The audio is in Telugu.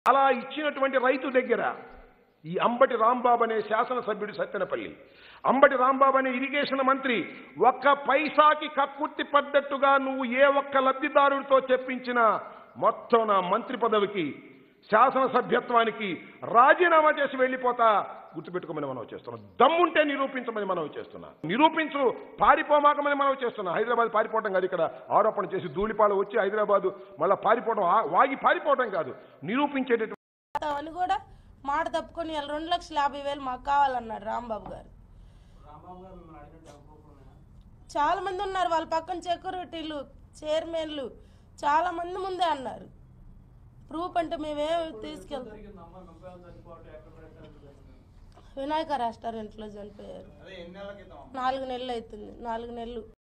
అలా ఇచ్చినటువంటి రైతు దగ్గర ఈ అంబటి రాంబాబు అనే శాసనసభ్యుడు సత్తెనపల్లి అంబటి రాంబాబు అనే ఇరిగేషన్ మంత్రి ఒక్క పైసాకి కక్కుర్తి పడ్డట్టుగా నువ్వు ఏ ఒక్క లబ్ధిదారుడితో చెప్పించిన మొత్తం నా మంత్రి పదవికి శాసనసభ్యత్వానికి రాజీనామా చేసి వెళ్ళిపోతా గుర్తుపెట్టుకోమని మనం చేస్తున్నాం దమ్ముంటే నిరూపించమని మనం చేస్తున్నా నిరూపించు పారిపోమాకమని మనం చేస్తున్నా హైదరాబాద్ పారిపోవటం కాదు ఇక్కడ ఆరోపణ చేసి ధూళిపాలు వచ్చి హైదరాబాద్ మళ్ళీ పారిపోవడం ఆ- వాగి పారిపోవటం కాదు నిరూపించేటటువంటి అని కూడా మాట తప్పుకొని ఇలా రెండు లక్షల యాభై వేలు మాకు కావాలన్నాడు రాంబాబు గారు చాలా మంది ఉన్నారు వాళ్ళ పక్కన సెక్యూరిటీలు చైర్మన్లు చాలా మంది ముందే అన్నారు ప్రూఫ్ అంటే మేమేం తీసుకెళ్తాం వినాయక రెస్టారెంట్లో చనిపోయారు నాలుగు నెలలు అవుతుంది నాలుగు నెలలు